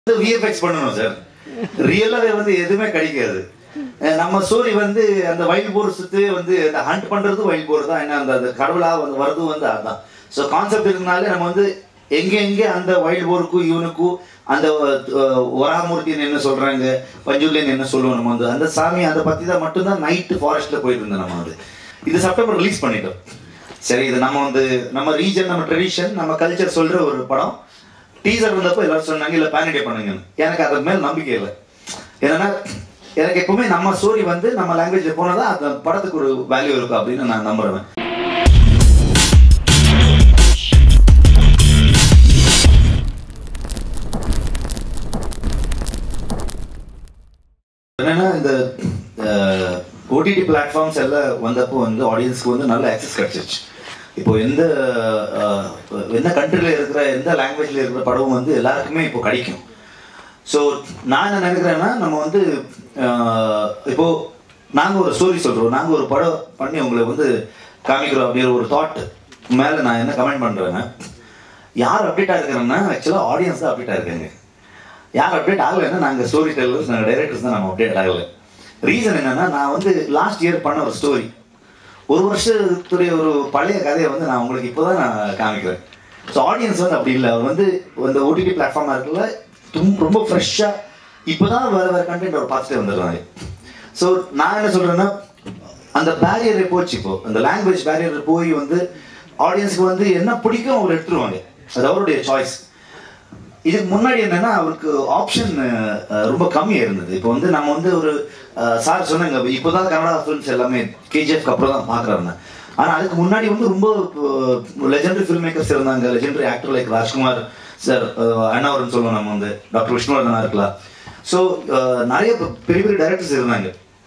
VFX பண்ணணும் sir ரியலாவே வந்து எதுவுமே கிடைக்காது அஹ் நம்ம ஸ்டோரி வந்து அந்த வைல்ட் போர் சுத்து வந்து அந்த ஹண்ட் பண்றது வைல்ட் போர் தான் என்ன அந்த அந்த கடவுளா வந்து வரது வந்து அதுதான் ஸோ கான்செப்ட் இருக்கனாலே நம்ம வந்து எங்க எங்க அந்த வைல்ட் போருக்கும் இவனுக்கும் அந்த அஹ், வராமூர்த்தின்னு என்ன சொல்றாங்க பஞ்சுலின்னு என்ன சொல்லுவோம் நம்ம வந்து அந்த சாமி அதை பத்தி தான் மட்டும்தான் நைட்டு ஃபாரஸ்ட்ல போயிட்டு இருந்தோம் நம்ம வந்து இது செப்டம்பர் ரிலீஸ் பண்ணிட்டோம் சரி இது நம்ம வந்து நம்ம ரீஜன் நம்ம ட்ரெடிஷன் நம்ம கல்ச்சர் சொல்ற ஒரு படம் டீசர் வந்தப்போ எல்லாரும் சொன்னாங்க இல்ல பேன் இண்டியா பண்ணுங்கன்னு எனக்கு அது மேல நம்பிக்கை இல்லை ஏன்னா எனக்கு எப்பவுமே நம்ம ஸ்டோரி வந்து நம்ம லாங்குவேஜ்ல போனதா அந்த படத்துக்கு ஒரு வேல்யூ இருக்கும் அப்படின்னு நான் நம்புறேன் என்னன்னா இந்த ஓடிடி பிளாட்ஃபார்ம்ஸ் எல்லாம் வந்தப்போ வந்து ஆடியன்ஸ்க்கு வந்து நல்ல ஆக்சஸ் கிடைச்சிருச்சு இப்போ எந்த அஹ், எந்த கண்ட்ரில இருக்கிற எந்த லாங்குவேஜ்ல இருக்கிற படமும் வந்து எல்லாருக்குமே இப்போ கிடைக்கும் ஸோ நான் என்ன நினைக்கிறேன்னா நம்ம வந்து அஹ், இப்போ நாங்கள் ஒரு ஸ்டோரி சொல்கிறோம் நாங்கள் ஒரு படம் பண்ணி உங்களை வந்து காமிக்கிறோம் அப்படிங்கிற ஒரு தாட் மேலே நான் என்ன கமெண்ட் பண்ணுறேன்னா யார் அப்டேட்டாக இருக்கிறேன்னா ஆக்சுவலாக ஆடியன்ஸ் தான் அப்டேட்டாக இருக்காங்க யார் அப்டேட் ஆகலைன்னா நாங்கள் ஸ்டோரி டெல்லர்ஸ் நாங்கள் டைரக்டர்ஸ் தான் நம்ம அப்டேட் ஆகலை ரீசன் என்னன்னா நான் வந்து லாஸ்ட் இயர் பண்ண ஒரு ஸ்டோரி ஒரு வருஷத்துடைய ஒரு பழைய கதையை வந்து நான் உங்களுக்கு இப்போ தான் நான் காமிக்கிறேன் ஸோ ஆடியன்ஸ் வந்து அப்படி இல்லை அவர் வந்து இந்த ஓடிடி பிளாட்ஃபார்மாக இருக்குல்ல தும் ரொம்ப ஃப்ரெஷ்ஷாக இப்போ தான் வேறு வேறு கண்டென்ட் அவர் பார்த்துட்டே வந்துடுறாங்க ஸோ நான் என்ன சொல்கிறேன்னா அந்த பேரியரை போச்சு இப்போ அந்த லாங்குவேஜ் பேரியர் போய் வந்து ஆடியன்ஸ்க்கு வந்து என்ன பிடிக்கும் அவர் எடுத்துருவாங்க அது அவருடைய சாய்ஸ் இதுக்கு முன்னாடி என்னன்னா அவருக்கு ஆப்ஷன் ரொம்ப கம்மியா இருந்தது இப்போ வந்து நம்ம வந்து ஒரு சார் சொன்னாங்க இப்போதான் கன்னடா ஃபிலிம்ஸ் எல்லாமே கேஜிஎஃப்க்கு அப்புறம் தான் பார்க்குறாங்க ஆனா அதுக்கு முன்னாடி வந்து ரொம்ப லெஜெண்டரி ஃபில்ம் மேக்கர்ஸ் இருந்தாங்க legendary actor like Rajkumar sir அண்ணாவரன் சொல்லுவோம் நம்ம வந்து டாக்டர் விஷ்ணுவர்தனா இருக்கலாம் ஸோ நிறைய பெரிய பெரிய டைரக்டர்ஸ் இருந்தாங்க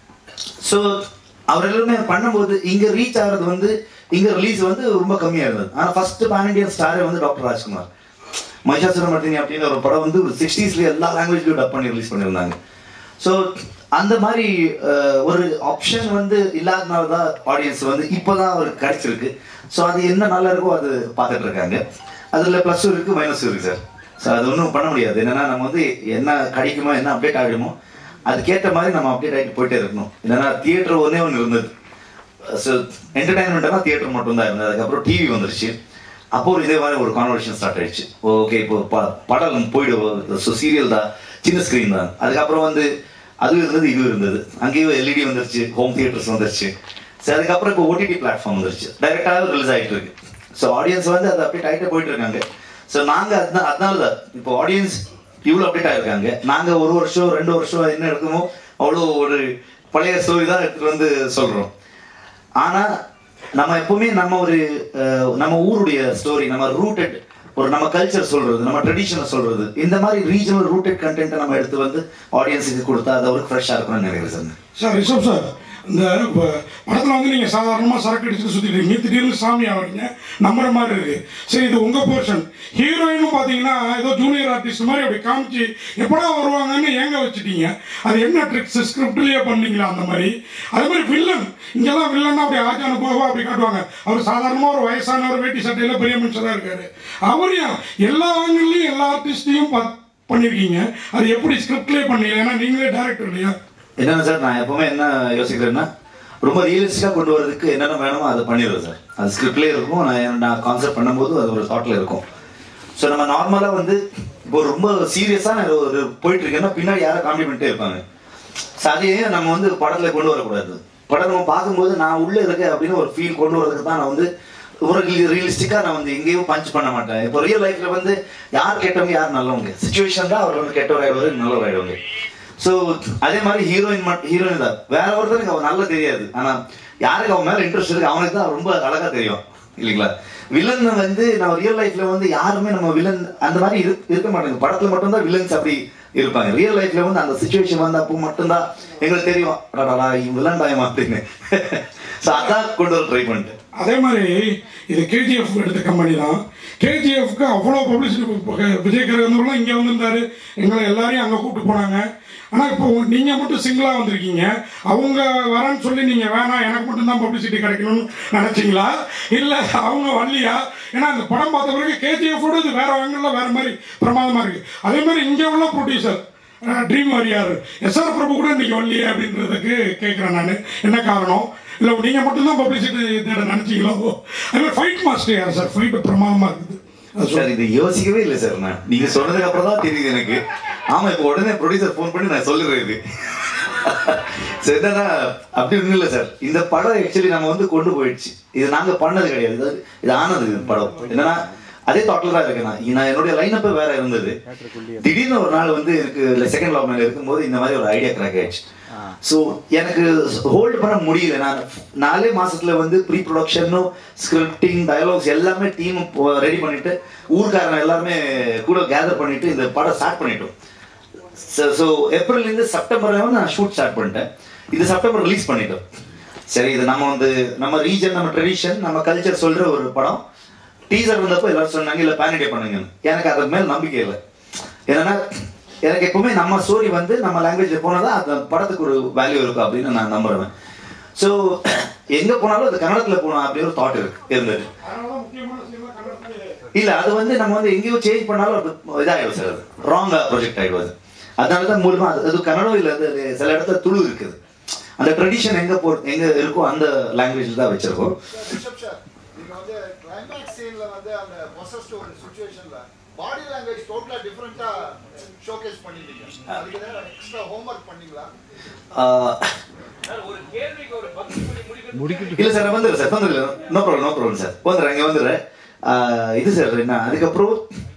ஸோ அவர் எல்லாருமே பண்ணும்போது இங்க ரீச் ஆகிறது வந்து இங்க ரிலீஸ் வந்து ரொம்ப கம்மியா இருந்தது ஆனா ஃபர்ஸ்ட் பேன் இண்டியன் ஸ்டாரே வந்து டாக்டர் ராஜ்குமார் மகிஷாசுர மர்த்தினி அப்படின்னு ஒரு படம் வந்து ஒரு சிக்ஸ்டீஸ்ல எல்லா லாங்குவேஜ்லயும் டப் பண்ணி ரிலீஸ் பண்ணியிருந்தாங்க ஸோ அந்த மாதிரி அஹ், ஒரு ஆப்ஷன் வந்து இல்லாதனால தான் ஆடியன்ஸ் வந்து இப்போதான் அவருக்கு கிடைச்சிருக்கு ஸோ அது என்ன நல்லா இருக்கோ அது பார்த்துட்டு இருக்காங்க அதில் ப்ளஸும் இருக்கு மைனஸும் இருக்கு சார் ஸோ அது ஒன்றும் பண்ண முடியாது என்னன்னா நம்ம வந்து என்ன கிடைக்குமோ என்ன அப்டேட் ஆகிடுமோ அதுக்கேற்ற மாதிரி நம்ம அப்டேட் ஆகிட்டு போயிட்டே இருக்கணும் என்னன்னா தியேட்டர் ஒன்றே ஒன்று இருந்தது ஸோ என்டர்டைன்மெண்ட்னா தியேட்டர் மட்டும் தான் இருந்தது அதுக்கப்புறம் டிவி வந்துருச்சு அப்போ ஒரு இதே மாதிரி ஒரு கான்வர்சேஷன் ஸ்டார்ட் ஆயிடுச்சு ஓகே இப்போ ப- படம் போயிடும் ஸோ சீரியல் தான் சின்ன ஸ்க்ரீன் தான் அதுக்கப்புறம் வந்து அதுவும் இருந்தது இதுவும் இருந்தது அங்கேயும் எல்இடி வந்துருச்சு ஹோம் தியேட்டர்ஸ் வந்துருச்சு ஸோ அதுக்கப்புறம் இப்போ ஓடிடி பிளாட்ஃபார்ம் வந்துருச்சு டைரெக்டாக ரிலீஸ் ஆகிட்டு இருக்கு ஸோ ஆடியன்ஸ் வந்து அதை அப்டேட் ஆகிட்டே போயிட்டு இருக்காங்க ஸோ நாங்கள் அதுதான் அதனால தான் இப்போ ஆடியன்ஸ் இவ்வளோ அப்டேட் ஆயிருக்காங்க நாங்கள் ஒரு வருஷம் ரெண்டு வருஷம் என்ன எடுக்குமோ அவ்வளோ ஒரு பழைய ஸ்டோரி தான் எடுத்துட்டு வந்து சொல்கிறோம் ஆனா நம்ம எப்பவுமே நம்ம ஒரு அஹ், நம்ம ஊருடைய ஸ்டோரி நம்ம ரூட்டட் ஒரு நம்ம கல்ச்சர் சொல்றது நம்ம ட்ரெடிஷனை சொல்றது இந்த மாதிரி ரீஜனல் ரூட்டட் கண்டென்ட்டை நம்ம எடுத்து வந்து ஆடியன்ஸுக்கு கொடுத்தா அது அவருக்கு ஃப்ரெஷ்ஷாக இருக்கும்னு நினைக்கிறேன் சார் சார் ரிஷப் சார் இந்த இப்ப படத்துல வந்து நீங்க சாதாரணமா சரக்கு அடிச்சுட்டு சுத்திட்டு இருக்கீங்க திடீர்னு சாமி ஆவறீங்க நம்புற மாதிரி இருக்கு சரி இது உங்க போர்ஷன் ஹீரோயினும் பாத்தீங்கன்னா ஏதோ ஜூனியர் ஆர்டிஸ்ட் மாதிரி அப்படி காமிச்சு எப்படா வருவாங்கன்னு ஏங்க வச்சுட்டீங்க அது என்ன ட்ரிக்ஸ் ஸ்கிரிப்ட்லயே பண்ணீங்களா அந்த மாதிரி அதே மாதிரி வில்லன் இங்கெல்லாம் வில்லன்னா அப்படி ஆஜான போகவா அப்படி காட்டுவாங்க அவர் சாதாரணமா ஒரு வயசானவர் வேட்டி சட்டையில பெரிய மனுஷரா இருக்காரு அவரையும் எல்லா ஆங்கிலையும் எல்லா ஆர்டிஸ்டையும் பண்ணிருக்கீங்க அது எப்படி ஸ்கிரிப்ட்லயே பண்ணீங்க ஏன்னா நீங்களே டேரக்டர் இல்லையா என்னென்ன சார் நான் எப்பவுமே என்ன யோசிக்கிறேன்னா ரொம்ப ரியலிஸ்டிக்காக கொண்டு வரதுக்கு என்னென்ன வேணுமோ அதை பண்ணிடுறேன் சார் அது ஸ்கிரிப்ட்லேயே இருக்கும் நான் நான் கான்செப்ட் பண்ணும்போது அது ஒரு தாட்டில் இருக்கும் ஸோ நம்ம நார்மலாக வந்து இப்போ ரொம்ப சீரியஸாக ஒரு போயிட்டு இருக்கேன்னா பின்னாடி யாரும் காமெடி பண்ணிட்டே இருப்பாங்க ஸோ அதையே நம்ம வந்து படத்தில் கொண்டு வரக்கூடாது படம் நம்ம பார்க்கும்போது நான் உள்ளே இருக்கேன் அப்படின்னு ஒரு ஃபீல் கொண்டு வரதுக்கு தான் நான் வந்து ஒரு ரியலிஸ்டிக்காக நான் வந்து எங்கேயும் பஞ்ச் பண்ண மாட்டேன் இப்போ ரியல் லைஃப்ல வந்து யார் கெட்டவங்க யார் நல்லவங்க சுச்சுவேஷன் தான் அவர் வந்து கெட்டவர் ஆயிடுவாரு நல்லவர் ஆயிடுவாங்க ஸோ அதே மாதிரி ஹீரோயின் மட்டும் ஹீரோயின் தான் வேற ஒருத்தருக்கு அவன் நல்லா தெரியாது ஆனா யாருக்கு அவன் மேல இன்ட்ரெஸ்ட் இருக்கு அவனுக்கு தான் ரொம்ப அழகா தெரியும் இல்லைங்களா வில்லன் வந்து நம்ம ரியல் லைஃப்ல வந்து யாருமே நம்ம வில்லன் அந்த மாதிரி இரு- இருக்க மாட்டாங்க படத்துல மட்டும்தான் வில்லன்ஸ் அப்படி இருப்பாங்க ரியல் லைஃப்ல வந்து அந்த சுச்சுவேஷன் வந்து அப்போ மட்டும்தான் எங்களுக்கு தெரியும் அடடா இவன் வில்லன் டாயமா அப்படின்னு ஸோ அதான் கொண்டு வர ட்ரை பண்ணிட்டேன் அதே மாதிரி இது கேஜிஎஃப் எடுத்த கம்பெனி தான் கேஜிஎஃப்க்கு அவ்வளோ பப்ளிசிட்டி விஜய் கரகந்தூர்லாம் இங்கே வந்திருந்தாரு எங்களை எல்லாரையும் அங்கே கூப்பிட்டு போனாங்க ஆனால் இப்போ நீங்கள் மட்டும் சிங்கிளாக வந்திருக்கீங்க அவங்க வரேன்னு சொல்லி நீங்கள் வேணாம் எனக்கு மட்டும்தான் பப்ளிசிட்டி கிடைக்கணும்னு நினச்சிங்களா இல்லை அவங்க வரலையா ஏன்னா அந்த படம் பார்த்த பிறகு கேஜிஎஃபோட இது வேறு ஆங்கிளில் வேறு மாதிரி பிரமாதமாக இருக்குது அதே மாதிரி இங்கே உள்ள producer Dream Warrior SR Prabhu கூட இன்னைக்கு வரலையே அப்படின்றதுக்கு கேட்குறேன் நான் என்ன காரணம் இல்லை நீங்கள் மட்டும்தான் பப்ளிசிட்டி தேட நினச்சிங்களோ அதே மாதிரி ஃபைட் மாஸ்டர் யார் சார் ஃபைட் பிரமாதமாக இருக்குது அது சார் இது யோசிக்கவே இல்லை சார் நான் நீங்க சொன்னதுக்கு அப்புறம் தான் தெரியுது எனக்கு ஆமா இப்போ உடனே ப்ரொடியூசர் ஃபோன் பண்ணி நான் சொல்லிடுறேன் இது சார் என்னன்னா அப்படி ஒன்றும் இல்லை சார் இந்த படம் ஆக்சுவலி நம்ம வந்து கொண்டு போயிடுச்சு இது நாங்க பண்ணது கிடையாது இது இது ஆனது இது படம் என்னன்னா அதே தாட்ல தான் இருக்கேன் நான் நான் என்னுடைய லைனப்பே வேற இருந்தது திடீர்னு ஒரு நாள் வந்து எனக்கு செகண்ட் லாக் மேல இருக்கும்போது இந்த மாதிரி ஒரு ஐடியா கிராக் ஆயிடுச்சு ஸோ எனக்கு ஹோல்ட் பண்ண முடியல நான் நாலே மாசத்துல வந்து ப்ரீ ப்ரொடக்ஷனும் ஸ்கிரிப்டிங் டயலாக்ஸ் எல்லாமே டீம் ரெடி பண்ணிட்டு ஊர்க்காரங்க எல்லாருமே கூட கேதர் பண்ணிட்டு இந்த படம் ஸ்டார்ட் பண்ணிட்டோம் ஸோ ஏப்ரல்லேருந்து செப்டம்பர்ல வந்து நான் ஷூட் ஸ்டார்ட் பண்ணிட்டேன் இது செப்டம்பர் ரிலீஸ் பண்ணிட்டோம் சரி இது நம்ம வந்து நம்ம ரீஜன் நம்ம ட்ரெடிஷன் நம்ம கல்ச்சர் சொல்ற ஒரு படம் டீசர் வந்தப்போ எல்லாரும் சொன்னாங்க இல்லை பேன் இண்டியா பண்ணுங்க எனக்கு அதுக்கு மேல நம்பிக்கை இல்லை என்னன்னா எனக்கு எப்பவுமே நம்ம ஸ்டோரி வந்து நம்ம லாங்குவேஜ்ல போனாதான் அந்த படத்துக்கு ஒரு வேல்யூ இருக்கும் அப்படின்னு நான் நம்புறேன் ஸோ எங்க போனாலும் அது கன்னடத்துல போகணும் அப்படி ஒரு தாட் இருக்கு இருந்தது அதனால தான் முக்கியமான சினிமா கன்னடத்திலே இல்ல அது வந்து நம்ம வந்து எங்கேயோ சேஞ்ச் பண்ணாலும் அது இதாயிடும் சார் அது ராங்கா ப்ரொஜெக்ட் ஆயிடும் அது அதனால தான் மூலமா அது அது கன்னடம் இல்ல அது அது சில இடத்துல துளு இருக்குது அந்த ட்ரெடிஷன் எங்க போ எங்க இருக்கோ அந்த லாங்குவேஜ்ல தான் வச்சிருக்கோம் ரிஷப் சார் நீங்க வந்து கிளைமேக்ஸ் சீன்ல வந்து அந்த பொசஸ்ட் ஒரு சுச்சுவேஷன்ல பாடி லாங்குவேஜ் டோட்டலா டிஃபரெண்டா ஷோகேஸ் பண்ணிட்டீங்க அதுக்கு ஏதாவது எக்ஸ்ட்ரா ஹோம்ஒர்க் பண்ணீங்களா ஆஹ், இல்ல சார் நான் வந்துடுறேன் சார் வந்துடுறேன் no problem no problem sir வந்துடுறேன் இங்க வந்துடுறேன் ஆஹ், இது சார் என்ன அதுக்கப்புறம்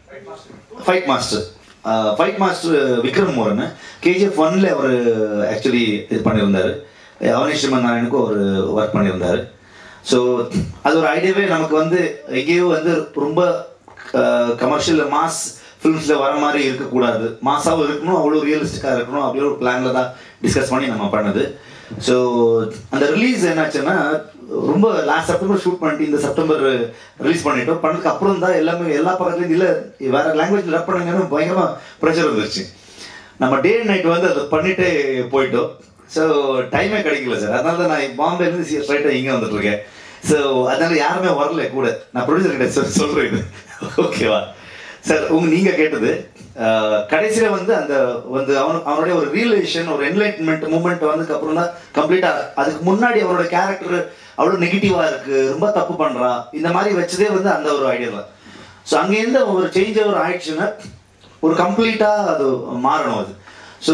fight master fight master Vikram Mor KGF ஒன்ல அவர் ஆக்சுவலி இது பண்ணியிருந்தாரு அவனேஷ் நாராயணுக்கும் ஒரு ஒர்க் பண்ணியிருந்தாரு ஸோ அது ஒரு ஐடியாவே நமக்கு வந்து எங்கேயோ வந்து ரொம்ப கமர்ஷியல் மாஸ் ஃபிலிம்ஸில் வர மாதிரி இருக்கக்கூடாது மாஸாகவும் இருக்கணும் அவ்வளோ ரியலிஸ்டிக்காக இருக்கணும் அப்படி ஒரு பிளானில் தான் டிஸ்கஸ் பண்ணி நம்ம பண்ணது ஸோ அந்த ரிலீஸ் என்னாச்சுன்னா ரொம்ப லாஸ்ட் செப்டம்பர் ஷூட் பண்ணிட்டு இந்த செப்டம்பர் ரிலீஸ் பண்ணிட்டோம் பண்ணதுக்கு அப்புறம் தான் எல்லாமே எல்லா பக்கத்துலையும் இல்லை வேற லாங்குவேஜ் ரப் பண்ணுங்கன்னு பயங்கரமாக ப்ரெஷர் வந்துருச்சு நம்ம டே அண்ட் நைட் வந்து அதை பண்ணிட்டே போயிட்டோம் ஸோ டைமே கிடைக்கல சார் அதனால தான் நான் பாம்பேலேருந்து ஸ்ட்ரைட்டாக இங்கே வந்துட்டு இருக்கேன் ஸோ அதனால யாருமே வரல கூட நான் ப்ரொடியூசர் கிட்ட சொல் சொல்கிறேன் இது ஓகேவா சார் உங்க நீங்க கேட்டது அஹ், கடைசியில வந்து அந்த வந்து அவனு அவனுடைய ஒரு ரியலைசேஷன் ஒரு என்லைட்மெண்ட் மூமெண்ட் வந்ததுக்கு அப்புறம் தான் கம்ப்ளீட்டா அதுக்கு முன்னாடி அவனோட கேரக்டர் அவ்வளவு நெகட்டிவா இருக்கு ரொம்ப தப்பு பண்றா இந்த மாதிரி வச்சதே வந்து அந்த ஒரு ஐடியா தான் ஸோ அங்கேருந்து ஒரு சேஞ்ச் ஓவர் ஆயிடுச்சுன்னா ஒரு கம்ப்ளீட்டா அது மாறணும் அது ஸோ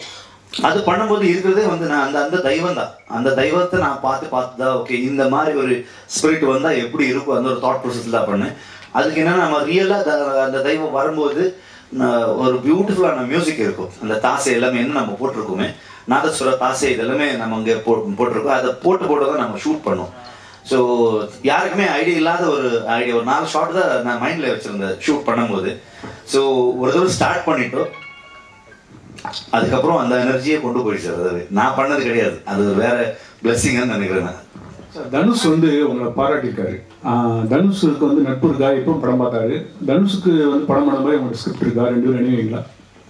அது பண்ணும்போது இருக்கிறதே வந்து நான் அந்த அந்த தெய்வம் தான் அந்த தெய்வத்தை நான் பார்த்து பார்த்து தான் ஓகே இந்த மாதிரி ஒரு ஸ்பிரிட் வந்தா எப்படி இருக்கும் அந்த ஒரு தாட் ப்ரோசஸ் தான் பண்ணேன் அதுக்கு என்னன்னா நம்ம ரியலா அந்த தெய்வம் வரும்போது நான் ஒரு பியூட்டிஃபுல்லான மியூசிக் இருக்கும் அந்த தாசை எல்லாமே என்ன நம்ம போட்டிருக்கோமே நாதஸ்வர தாசை இதெல்லாமே நம்ம அங்கே போ போட்டிருக்கோம் அதை போட்டு போட்டு தான் நம்ம ஷூட் பண்ணோம் ஸோ யாருக்குமே ஐடியா இல்லாத ஒரு ஐடியா ஒரு நாலு ஷாட் தான் நான் மைண்டில் வச்சிருந்தேன் ஷூட் பண்ணும்போது ஸோ ஒரு தடவை ஸ்டார்ட் பண்ணிட்டோம் அதுக்கப்புறம் அந்த எனர்ஜியை கொண்டு போயிடுச்சு சார் அது நான் பண்ணது கிடையாது அது வேற பிளெஸிங்னு நினைக்கிறேன் நான் சார், தனுஷ் வந்து உங்களை பாராட்டியிருக்காரு ஆஹ், தனுஷுக்கு வந்து நட்பு இருக்கா எப்பவும் படம் பார்த்தாரு தனுஷுக்கு வந்து படம் பண்ண மாதிரி உங்களோட ஸ்கிரிப்ட் இருக்கா ரெண்டு பேரும் நினைவீங்களா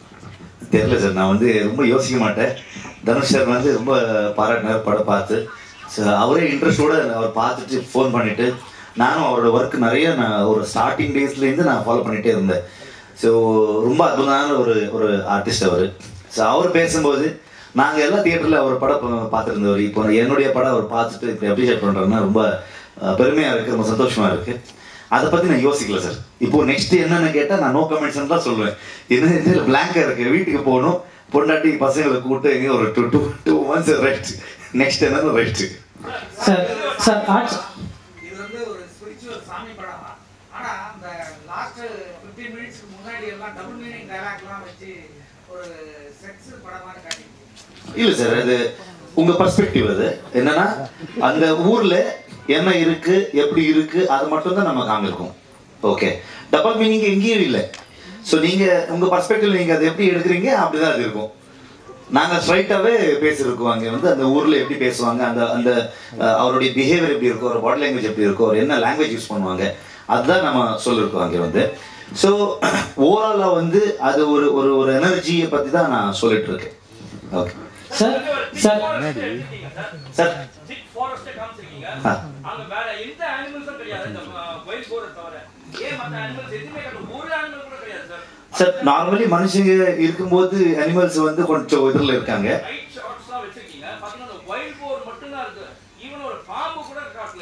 தெரியல சார் நான் வந்து ரொம்ப யோசிக்க மாட்டேன் தனுஷ் சார் வந்து ரொம்ப பாராட்டினார் படம் பார்த்து ஸோ அவரே இன்ட்ரெஸ்டோட அவர் பார்த்துட்டு ஃபோன் பண்ணிட்டு நானும் அவரோட ஒர்க் நிறைய நான் ஒரு ஸ்டார்டிங் டேஸ்லேருந்து நான் ஃபாலோ பண்ணிகிட்டே இருந்தேன் ஸோ ரொம்ப அற்புதமான ஒரு ஒரு ஆர்டிஸ்ட் அவர் ஸோ அவர் பேசும்போது நாங்கள் எல்லா தியேட்டரில் அவர் படம் பா- பார்த்துருந்தவர் இப்போ என்னுடைய படம் அவர் பார்த்துட்டு இப்படி அப்ரிஷியேட் பண்ணுறதுனா ரொம்ப பெருமையாக இருக்குது ரொம்ப சந்தோஷமாக இருக்குது அதை பற்றி நான் யோசிக்கல சார் இப்போ நெக்ஸ்ட் என்னன்னு கேட்டால் நான் நோ கமெண்ட்ஸ் தான் சொல்லுவேன் என்ன இதில் பிளாங்காக இருக்கு வீட்டுக்கு போகணும் பொண்டாட்டி பசங்களை கூப்பிட்டு எங்கே ஒரு two two two months right next என்னன்னு ரைட்டு சார் சார் ஆர்ட்ஸ் இது வந்து ஒரு ஸ்பிரிச்சுவல் சாமி படம் ஆனா அந்த லாஸ்ட் 15 மினிட்ஸ்க்கு முன்னாடி எல்லாம் டபுள் மீனிங் டயலாக்லாம் வச்சு ஒரு செக்ஸ் படம் மாதிரி காட்டிட்டு இல்ல சார் அது உங்க பர்ஸ்பெக்டிவ் அது என்னன்னா அந்த ஊர்ல என்ன இருக்கு எப்படி இருக்கு அது மட்டும் தான் நம்ம காமிருக்கோம் ஓகே டபுள் மீனிங் எங்கேயும் இல்லை ஸோ நீங்க உங்க பர்ஸ்பெக்டிவ் நீங்க அதை எப்படி எடுக்கிறீங்க அப்படிதான் அது இருக்கும் நாங்க ஸ்ட்ரைட்டாவே பேசியிருக்கோம் அங்க வந்து அந்த ஊர்ல எப்படி பேசுவாங்க அந்த அந்த அஹ், அவருடைய பிஹேவியர் எப்படி இருக்கும் ஒரு பாடி லாங்குவேஜ் எப்படி இருக்கும் அவர் என்ன லாங்குவேஜ் யூஸ் பண்ணுவாங்க அதுதான் நம்ம சொல்லியிருக்கோம் அங்கே வந்து ஸோ ஓவராலாக வந்து அது ஒரு ஒரு ஒரு எனர்ஜியை பற்றி தான் நான் சொல்லிட்டு இருக்கேன் ஓகே சார் சார் சார் சிக் ஃபாரஸ்ட் காமிச்சிருக்கீங்க ஆ. அங்க வேற எந்த அனிமல்ஸும் கிடையாது இந்த வைல்ட் போரை தவிர ஏன் மத்த அனிமல்ஸ் எதுவுமே கிடையாது ஒரு அனிமல் கூட கிடையாது சார் சார் நார்மலி மனுஷங்க இருக்கும்போது அனிமல்ஸ் வந்து கொஞ்சம் இதில் இருக்காங்க லைட் ஷாட்ஸ்லாம் வச்சிருக்கீங்க பாத்தீங்கன்னா அந்த வைல்ட் போர் மட்டும் தான் இருக்கு ஈவன் ஒரு பாம்பு கூட காட்டல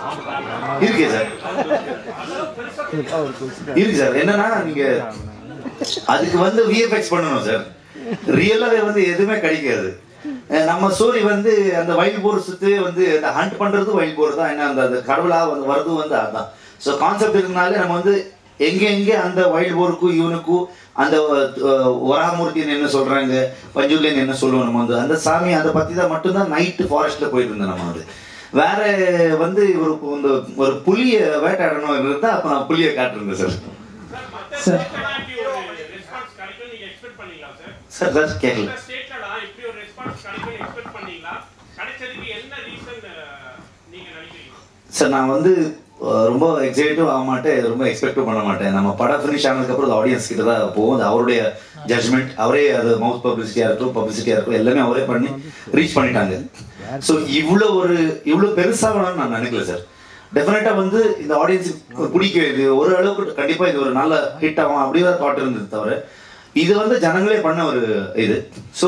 ஏன் இருக்கு சார் அதெல்லாம் பெருசா இருக்கு சார் என்னன்னா நீங்க அதுக்கு வந்து விஎஃப்எக்ஸ் பண்ணணும் சார் ரியலாவே வந்து எதுவுமே கிடைக்காது அஹ் நம்ம ஸ்டோரி வந்து அந்த வைல்ட் போர் சுத்து வந்து அந்த ஹண்ட் பண்றது வைல்ட் போர் தான் என்ன அந்த அந்த கடவுளா வந்து வரது வந்து அதுதான் ஸோ கான்செப்ட் இருக்கனாலே நம்ம வந்து எங்க எங்க அந்த வைல்ட் போருக்கும் இவனுக்கும் அந்த அஹ், வராமூர்த்தின்னு என்ன சொல்றாங்க பஞ்சுலியன் என்ன சொல்லுவோம் நம்ம வந்து அந்த சாமி அதை பத்தி தான் மட்டும்தான் நைட்டு ஃபாரஸ்ட்ல போயிட்டு இருந்தோம் நம்ம வந்து வேற வந்து ஒரு இந்த ஒரு புலிய வேட்டையாடணும் இருந்தா அப்ப நான் புலியை காட்டிருந்தேன் சார் சார் ரெஸ்பான்ஸ் கிடைக்கும் நீங்க எக்ஸ்பெக்ட் பண்ணீங்களா சார் சார் சார் கேட்கல இந்த ஸ்டேட்ல இப்படி ஒரு ரெஸ்பான்ஸ் கிடைக்கும் எக்ஸ்பெக்ட் பண்ணீங்களா கிடைச்சதுக்கு என்ன ரீசன் நீங்க நினைக்கிறீங்க சார் நான் வந்து அஹ், ரொம்ப எக்ஸைட்டும் ஆக மாட்டேன் ரொம்ப எக்ஸ்பெக்டும் பண்ண மாட்டேன் நம்ம படம் ஃபினிஷ் ஆனதுக்கப்புறம் ஆடியன்ஸ் கிட்ட தான் போகும் அது அவருடைய ஜட்ஜ்மெண்ட் அவரே அது மவுத் பப்ளிசிட்டியாக இருக்கட்டும் பப்ளிசிட்டியாக இருக்கட்டும் எல்லாமே அவரே பண்ணி ரீச் பண்ணிட்டாங்க ஸோ இவ்வளோ ஒரு இவ்வளோ பெருசாகணும்னு நான் நினைக்கல சார் டெஃபினட்டாக வந்து இந்த ஆடியன்ஸுக்கு பிடிக்கும் இது ஒரு அளவுக்கு கண்டிப்பாக இது ஒரு நல்ல ஹிட் ஆகும் அப்படி தான் தாட் இருந்தது தவிர இது வந்து ஜனங்களே பண்ண ஒரு இது ஸோ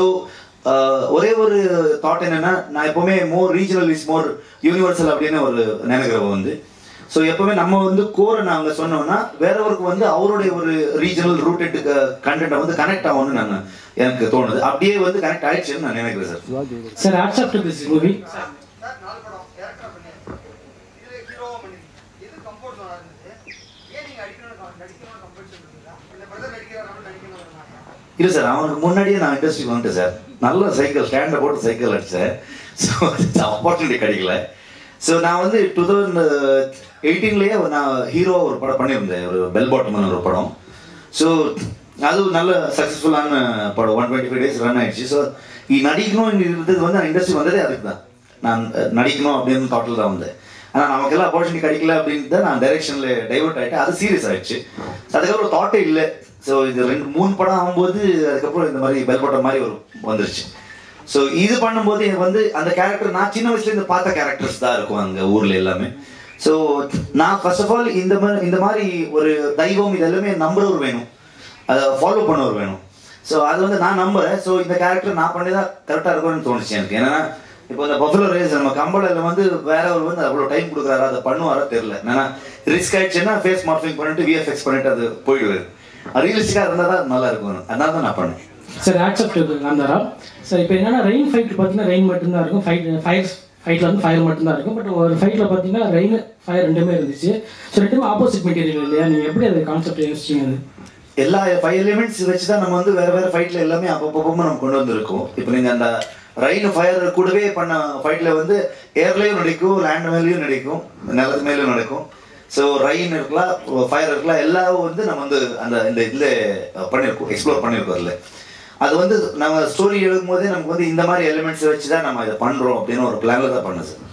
ஒரே ஒரு தாட் என்னன்னா நான் எப்பவுமே more regional is more universal அப்படின்னு ஒரு நினைக்கிறவங்க வந்து ஸோ எப்பவுமே நம்ம வந்து கோரை நாங்கள் சொன்னோம்னா வேறவருக்கு வந்து அவருடைய ஒரு ரீஜனல் ரூட்டட் கண்டென்ட்டை வந்து கனெக்ட் ஆகும்னு நான் எனக்கு தோணுது அப்படியே வந்து கனெக்ட் ஆயிடுச்சுன்னு நான் நினைக்கிறேன் sir sir accept this movie sir நாலு படம் கேரக்டர் பண்ணியிருக்கீங்க இதுல ஹீரோவா பண்ணிருக்கீங்க எது கம்ஃபர்ட் ஜோனா இருந்தது ஏன் நீங்க அடிக்கணும் நடிக்கணும் கம்ஃபர்ட் இருக்கீங்களா இந்த பிரதர் நடிக்கிறாங்க நடிக்கணும் வருமாங்க இல்லை சார் அவனுக்கு முன்னாடியே நான் இண்டஸ்ட்ரிக்கு வந்துட்டேன் சார் நல்ல சைக்கிள் ஸ்டாண்டை போட்டு சைக்கிள் அடித்தேன் ஸோ ஆப்பர்ச்சுனிட்டி கிடைக்கல ஸோ நான் வந்து டூ தௌசண்ட் எயிட்டீன்லேயே நான் ஹீரோ ஒரு படம் பண்ணியிருந்தேன் ஒரு பெல் பாட்டம்னு ஒரு படம் ஸோ அது ஒரு நல்ல சக்ஸஸ்ஃபுல்லான படம் one twenty five days run ஆயிடுச்சு ஸோ நடிக்கணும் இருந்தது வந்து நான் இண்டஸ்ட்ரி வந்ததே அதுக்கு தான் நான் அஹ், நடிக்கணும் அப்படின்னு தாட்டில் தான் வந்தேன் ஆனால் நமக்கெல்லாம் ஆப்பர்ச்சுனிட்டி கிடைக்கல அப்படின்னு தான் நான் டைரக்ஷனில் டைவர்ட் ஆகிட்டு அது சீரியஸ் ஆயிடுச்சு அதுக்கப்புறம் தாட்டே இல்லை ஸோ இது ரெண்டு மூணு படம் ஆகும்போது அதுக்கப்புறம் இந்த மாதிரி பெல் பாட்டம் மாதிரி ஒரு வந்துருச்சு ஸோ இது பண்ணும்போது எனக்கு வந்து அந்த கேரக்டர் நான் சின்ன வயசுல இருந்து பார்த்த கேரக்டர்ஸ் தான் இருக்கும் அங்கே ஊரில் எல்லாமே ஸோ நான் ஃபர்ஸ்ட் ஆஃப் ஆல் இந்த மாதிரி இந்த மாதிரி ஒரு தெய்வம் இது எல்லாமே நம்புறவர் வேணும் அதை ஃபாலோ பண்ணவர் வேணும் ஸோ அது வந்து நான் நம்புறேன் ஸோ இந்த கேரக்டர் நான் பண்ணி தான் கரெக்டாக இருக்கும்னு தோணுச்சு எனக்கு ஏன்னா இப்போ இந்த பஃபலோ ரேஸ் நம்ம கம்பளில் வந்து வேற ஒரு வந்து அவ்வளோ டைம் கொடுக்குறாரா அதை பண்ணுவாரா தெரியல ஏன்னா ரிஸ்க் ஆயிடுச்சுன்னா ஃபேஸ் மார்ஃபிங் பண்ணிட்டு விஎஃப்எக்ஸ் பண்ணிட்டு அது போயிடுவாரு ரியலிஸ்டிக்காக இருந்தால் தான் நல்லா இருக்கும் அதனால தான் நான் பண்ணேன் சார் ஆக்செப்ட் நந்தாரா சார் இப்போ என்னன்னா ரெயின் ஃபைட் பார்த்தீங்கன்னா ரெயின் மட்டும்தான் இருக்கும் ஃபைட் ஃபயர் ஃபைட்டில் வந்து ஃபயர் மட்டும்தான் இருக்கும் பட் ஒரு ஃபைட்டில் பார்த்தீங்கன்னா ரெயின் ஃபயர் ரெண்டுமே இருந்துச்சு ஸோ ரெண்டுமே ஆப்போசிட் மெட்டீரியல் இல்லையா நீங்கள் எப்படி அது கான்செப்ட் யோசிச்சிங்க அது எல்லா ஃபைவ் எலிமெண்ட்ஸ் வச்சு தான் நம்ம வந்து வேற வேற ஃபைட்ல எல்லாமே அப்பப்போ நம்ம கொண்டு வந்திருக்கோம் இப்போ நீங்க அந்த ரைன் ஃபயர் கூடவே பண்ண ஃபைட்ல வந்து ஏர்லயும் நடிக்கும் லேண்ட் மேலேயும் நடிக்கும் நிலத்து மேலேயும் நடக்கும் ஸோ ரைன் இருக்கலாம் ஃபயர் இருக்கலாம் எல்லாம் வந்து நம்ம வந்து அந்த இந்த இதில் பண்ணியிருக்கோம் எக்ஸ்ப்ளோர் பண்ணியிருக்கோம் அதில் அது வந்து நம்ம ஸ்டோரி எழுதும் போதே நமக்கு வந்து இந்த மாதிரி எலிமெண்ட்ஸ் வச்சு தான் நம்ம இதை பண்றோம் அப்படின்னு ஒரு பிளான்ல தான் பண்ண சார்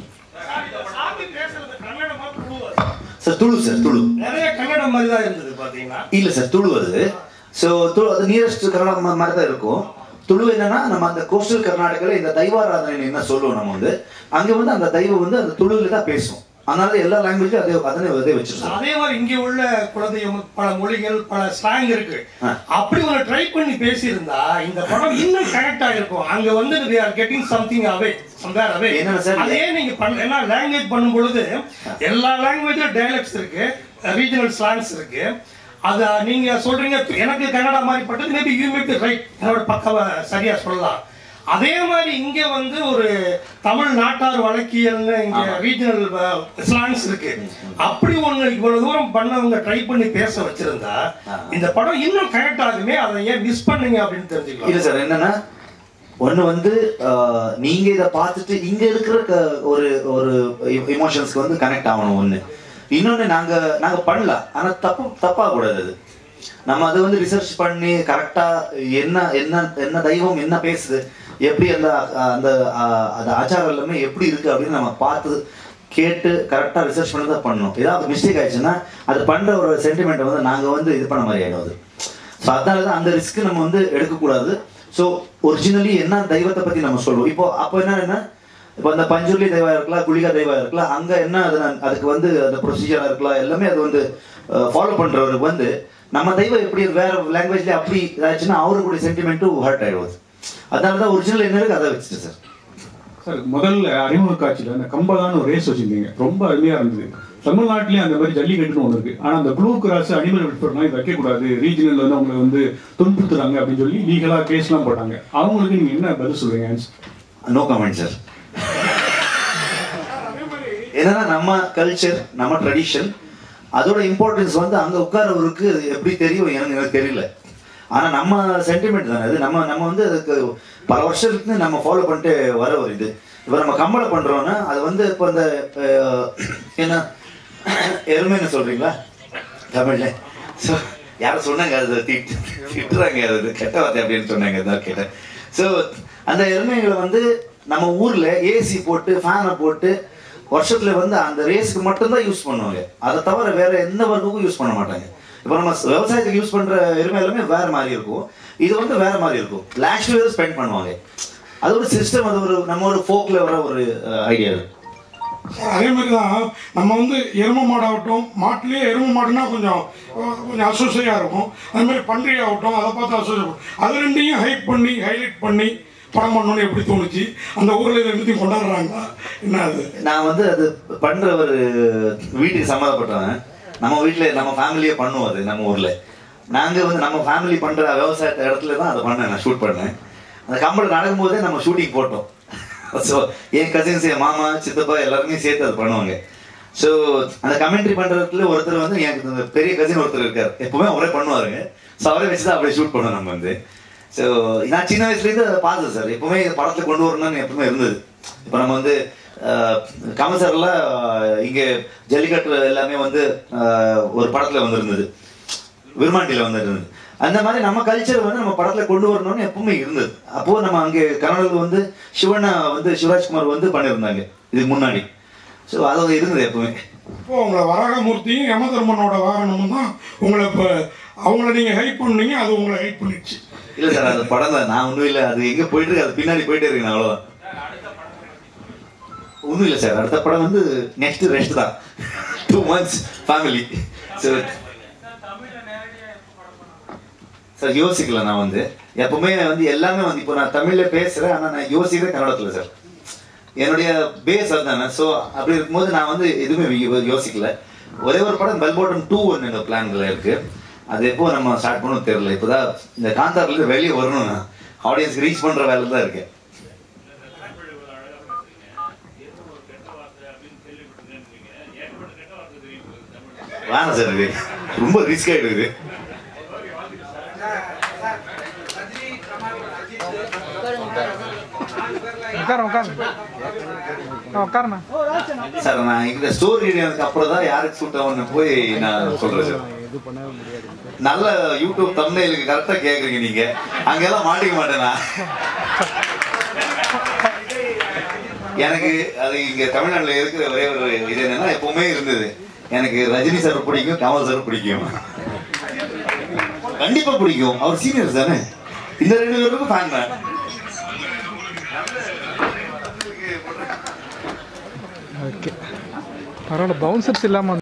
சாமி பேசுறது கன்னடமா துளுவா சார் துளு சார் துளு நிறைய கன்னடம் மாதிரி தான் இருந்தது பாத்தீங்கன்னா இல்ல சார் துளு அது ஸோ துளு அது நியரஸ்ட் கர்நாடகா மா- மாதிரி தான் இருக்கும் துளு என்னன்னா நம்ம அந்த கோஸ்டல் கர்நாடகாவில் இந்த தெய்வாராதனை என்ன சொல்லுவோம் நம்ம வந்து அங்க வந்து அந்த தெய்வம் வந்து அந்த துளுல தான் பேசும் அதனால எல்லா லாங்குவேஜும் அதே அதனே அதே வச்சிருக்கோம் அதே மாதிரி இங்க உள்ள குழந்தையும் பல மொழிகள் பல ஸ்லாங் இருக்கு ஆ. அப்படி ஒன்று ட்ரை பண்ணி பேசியிருந்தா இந்த படம் இன்னும் கனெக்ட் ஆயிருக்கும் அங்க வந்து we are getting something away somewhere away என்னன்னா sir? அதே நீங்க பண்ண ஏன்னா லாங்குவேஜ் பண்ணும் பொழுது எல்லா லாங்குவேஜும் டைலக்ட்ஸ் இருக்கு ரீஜனல் ஸ்லாங்ஸ் இருக்கு அது நீங்க சொல்றீங்க எனக்கு கன்னடா மாதிரி பட்டது மேபி யூ மேபி ரைட் என்னோட பக்கவ சரியா சொல்லலாம் அதே மாதிரி இங்க வந்து ஒரு தமிழ் நாட்டார் வழக்கியல்னு இங்க ரீஜனல் ஸ்லாங்ஸ் இருக்கு அப்படி ஒண்ணு இவ்வளவு தூரம் பண்ணவங்க ட்ரை பண்ணி பேச வச்சிருந்தா இந்த படம் இன்னும் கரெக்ட் ஆகுமே அதை ஏன் மிஸ் பண்ணீங்க அப்படின்னு இல்ல தெரிஞ்சுக்கலாம் சார் என்னன்னா ஒண்ணு வந்து ஆஹ், நீங்க இதை பார்த்துட்டு இங்க இருக்கிற க- ஒரு ஒரு இமோஷன்ஸ்க்கு வந்து கனெக்ட் ஆகணும் ஒண்ணு இன்னொன்னு நாங்க நாங்க பண்ணலாம் ஆனா தப்பு தப்பா கூடாது அது நம்ம அதை வந்து ரிசர்ச் பண்ணி கரெக்டா என்ன என்ன என்ன தெய்வம் என்ன பேசுது எப்படி அந்த அஹ், அந்த அஹ், அந்த ஆச்சாரம் எல்லாமே எப்படி இருக்கு அப்படின்னு நம்ம பார்த்து கேட்டு கரெக்டாக ரிசர்ச் பண்ணி தான் பண்ணணும் ஏதாவது மிஸ்டேக் ஆயிடுச்சுன்னா அது பண்ணுற ஒரு சென்டிமெண்ட்டை வந்து நாங்கள் வந்து இது பண்ண மாதிரி ஆகிடும் அது ஸோ அதனால தான் அந்த ரிஸ்க் நம்ம வந்து எடுக்கக்கூடாது ஸோ ஒரிஜினலி என்ன தெய்வத்தை பற்றி நம்ம சொல்லுவோம் இப்போ அப்போ என்ன இப்போ அந்த பஞ்சுர்லி தெய்வம் இருக்கலாம் குளிகா தெய்வம் இருக்கலாம் அங்கே என்ன அது நான் அதுக்கு வந்து அந்த ப்ரொசீஜராக இருக்கலாம் எல்லாமே அது வந்து ஃபாலோ பண்ணுறவருக்கு வந்து நம்ம தெய்வம் எப்படி வேற லாங்குவேஜ்ல அப்படி இதாச்சுன்னா அவருக்குடைய சென்டிமெண்ட்டும் ஹர்ட் ஆகிடுவது அதனால தான் ஒரிஜினல் என்ன இருக்கு அதை வச்சுட்டு சார் சார் முதல்ல அறிமுக காட்சியில் அந்த கம்பலான ஒரு ரேஸ் வச்சிருந்தீங்க ரொம்ப அருமையாக இருந்தது தமிழ்நாட்டிலேயும் அந்த மாதிரி ஜல்லிக்கட்டுன்னு ஒன்று இருக்கு ஆனால் அந்த ப்ளூ கிராஸ் அனிமல் வெல்ஃபேர்லாம் இது வைக்கக்கூடாது ரீஜனல் வந்து அவங்களை வந்து துன்புறுத்துறாங்க அப்படின்னு சொல்லி லீகலாக கேஸ்லாம் போட்டாங்க அவங்களுக்கு நீங்கள் என்ன பதில் சொல்றீங்க ஆன்சர் நோ கமெண்ட் சார் என்னன்னா நம்ம கல்ச்சர் நம்ம ட்ரெடிஷன் அதோட இம்பார்ட்டன்ஸ் வந்து அங்க உட்காரவருக்கு அது எப்படி தெரியும் எனக்கு எனக்கு தெரியல ஆனா நம்ம சென்டிமெண்ட் தானே அது நம்ம நம்ம வந்து அதுக்கு பல வருஷத்துக்கு நம்ம ஃபாலோ பண்ணிட்டு வர ஒரு இது இப்போ நம்ம கம்பளை பண்றோம்னா அது வந்து இப்போ இந்த அஹ், என்ன எருமைன்னு சொல்றீங்களா தமிழ்ல ஸோ யாரும் சொன்னாங்க அது திட்டு திட்டுறாங்க அது கெட்ட வார்த்தை அப்படின்னு சொன்னாங்க அதான் கேட்டேன் ஸோ அந்த எருமைகளை வந்து நம்ம ஊர்ல ஏசி போட்டு ஃபேனை போட்டு வருஷத்துல வந்து அந்த ரேஸுக்கு மட்டும்தான் யூஸ் பண்ணுவாங்க அதை தவிர வேற எந்த ஒர்க்குக்கும் யூஸ் பண்ண மாட்டாங்க இப்போ நம்ம விவசாயத்துக்கு யூஸ் பண்ற எருமை எல்லாமே வேற மாதிரி இருக்கும் இது வந்து வேற மாதிரி இருக்கும் லாஸ்ட் இயர் ஸ்பெண்ட் பண்ணுவாங்க அது ஒரு சிஸ்டம் அது ஒரு நம்ம ஒரு ஃபோக்ல வர ஒரு ஐடியா அதே மாதிரி தான் நம்ம வந்து எரும மாடாகட்டும் மாட்டுலேயே எரும மாடுனா கொஞ்சம் அஹ், கொஞ்சம் அசோசியாக இருக்கும் அதே மாதிரி பன்றி ஆகட்டும் அதை பார்த்து அசோசியேட் அது ரெண்டையும் ஹைட் பண்ணி ஹைலைட் பண்ணி படம் பண்ணணும்னு எப்படி தோணுச்சு அந்த ஊரில் இது ரெண்டுத்தையும் கொண்டாடுறாங்களா என்ன அது நான் வந்து அது பண்ற ஒரு வீட்டுக்கு சம்மந்தப்பட்டவன் நம்ம வீட்ல நம்ம ஃபேமிலியே பண்ணுவோம் அது நம்ம ஊர்ல நாங்க வந்து நம்ம ஃபேமிலி பண்ற விவசாயத்த இடத்துல தான் அதை பண்ணேன் நான் ஷூட் பண்ணேன் அந்த கம்பல் நடக்கும்போதே நம்ம ஷூட்டிங் போட்டோம் ஸோ என் கசின்ஸ் என் மாமா சித்தப்பா எல்லாருமே சேர்த்து அது பண்ணுவாங்க ஸோ அந்த கமெண்ட்ரி பண்றதுல ஒருத்தர் வந்து எனக்கு இந்த பெரிய கசின் ஒருத்தர் இருக்கார் எப்பவுமே அவரே பண்ணுவாருங்க ஸோ அவரே வச்சு தான் அப்படியே ஷூட் பண்ணோம் நம்ம வந்து ஸோ நான் சின்ன வயசுலேருந்து அதை பார்த்தேன் சார் எப்பவுமே இந்த படத்தை கொண்டு வரணும்னு எப்பவுமே இருந்தது இப்போ நம்ம வந்து அஹ், கமல் சார்ல அஹ், இங்க ஜல்லிக்கட்டு எல்லாமே வந்து அஹ், ஒரு படத்துல வந்திருந்தது விருமாண்டியில வந்திருந்தது அந்த மாதிரி நம்ம கல்ச்சர் வந்து நம்ம படத்துல கொண்டு வரணும்னு எப்பவுமே இருந்தது அப்போ நம்ம அங்கே கர்நாடகா வந்து சிவனை வந்து சிவராஜ்குமார் வந்து பண்ணியிருந்தாங்க இதுக்கு முன்னாடி ஸோ அது இருந்தது எப்பவுமே இப்போ உங்களை வராகமூர்த்தியும் யமதர்மனோட வாகனமும் தான் உங்களை இப்போ அவங்கள நீங்கள் ஹைட் பண்ணீங்க அது உங்களை ஹைட் பண்ணிடுச்சு இல்ல சார் அது படம் தான் நான் ஒன்றும் இல்லை அது எங்க போயிட்டு இருக்கு அது பின்னாடி போயிட்டே இருக்கு நான் அவ்வளோதான் ஒன்றும் இல்லை சார் அடுத்த படம் வந்து நெக்ஸ்ட் ரெஸ்ட் தான் two months family so sir யோசிக்கல நான் வந்து எப்பவுமே வந்து எல்லாமே வந்து இப்போ நான் தமிழ்ல பேசுறேன் ஆனா நான் யோசிக்கிறேன் கன்னடத்துல சார் என்னுடைய பேஸ் அதுதானே ஸோ அப்படி இருக்கும்போது நான் வந்து எதுவுமே யோ- யோசிக்கல ஒரே ஒரு படம் பெல்போட்டம் டூ ஒன்று என்னோட பிளான்ல இருக்கு அது எப்போ நம்ம ஸ்டார்ட் பண்ணணும் தெரியல இப்போதான் இந்த காந்தார்ல இருந்து வெளியே வரணும் நான் ஆடியன்ஸ்க்கு ரீச் பண்ற வேலை தான் இருக்கேன் வேணாம் சார் இது ரொம்ப ரிஸ்க் ஆயிடுது ரஜினி கமல் அஜித் உட்கார உட்காரு உட்காருண்ணா சார் நான் இந்த ஸ்டோரி எனக்கு அப்புறம் தான் யாருக்கு சூட் ஆகும்னு போய் நான் சொல்றேன் சார் நல்ல யூடியூப் தம்ப்நெயிலுக்கு கரெக்டா கேக்குறீங்க நீங்க அங்கெல்லாம் மாட்டிக்க மாட்டேனா எனக்கு அது இங்க தமிழ்நாட்டுல இருக்கிற ஒரே ஒரு இது என்னன்னா எப்பவுமே இருந்தது எனக்கு ரஜினி சார் பிடிக்கும் கமல் சார் பிடிக்கும் கண்டிப்பா பிடிக்கும் அவர் சீனியர்ஸ் தானே இந்த ரெண்டு பேருக்கும் ஃபேன் தான் ஓகே பரவாயில்ல பவுன்சர்ஸ் இல்லாமல்